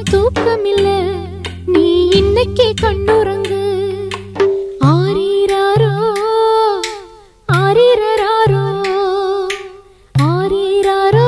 தூக்கமில்ல நீ இன்னைக்கு கண்ணுறங்கு ஆரீராரோ ஆரீரராரோ ஆரீராரோ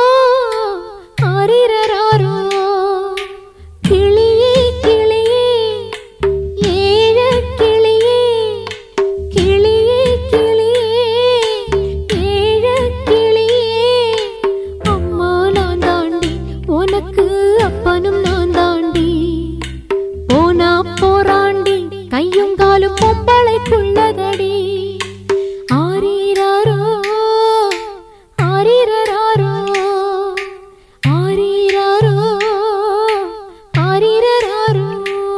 ஆரீரராரோ கிளியே கிளியே ஏழ கிளியே கிளியே கிளியே ஏழ கிளியே அம்மா நான் தாண்டி உனக்கு அப்பனும் நான் தாண்டி போனா போராண்டி கையும் காலும் பொம்பளைக்குள்ளதடி ஆரீராரோ ஆரீரராரோ ஆரீராரோ ஆரீரராரோ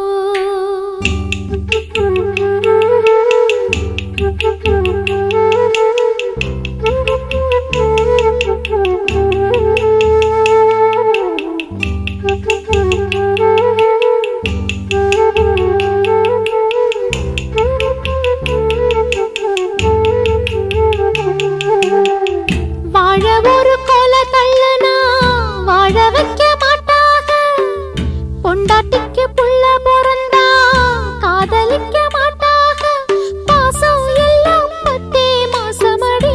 வாழ ஒரு கோல தள்ளனா வாழ வைக்க மாட்டாக பொண்டாட்டிக்கு புள்ள பிறந்தா காதலிக்க மாட்டாக பாசம் எல்லாம் பத்தே மாசமடி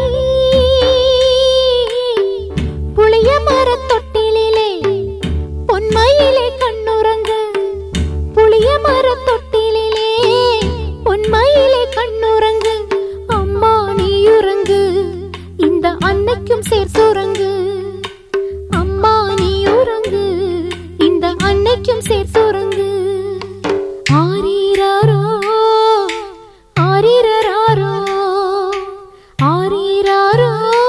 புளிய மரத் தொட்டிலிலே பொன்மயிலே கண்ணுறங்கு புளிய மரத் தொட்டிலிலே பொன்மயிலே கண்ணுறங்கு அம்மா நீயுறங்கு இந்த அன்னைக்கும் சேர் சுரங்கு அம்மா நீயுறங்கு இந்த அன்னைக்கும் சேர் சுரங்கு ஆரீராரோ ஆரீரராரோ ஆரீராரோ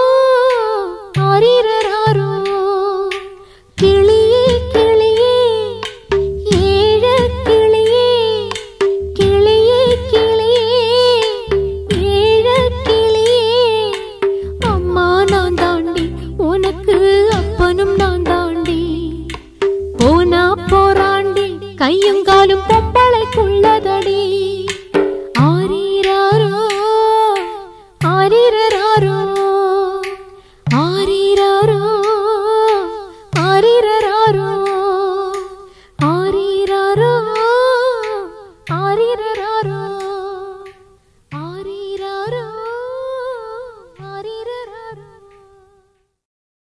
ஆரீரராரோ கிளியே கிளியே ஏழ கிளியே கிளியே கிளியே ஏழ கிளியே அம்மா நான் தாண்டி உனக்கு அப்பனும் நான் தாண்டி போனா போராண்டி கையும் காலும் பொம்பளைக்குள்ள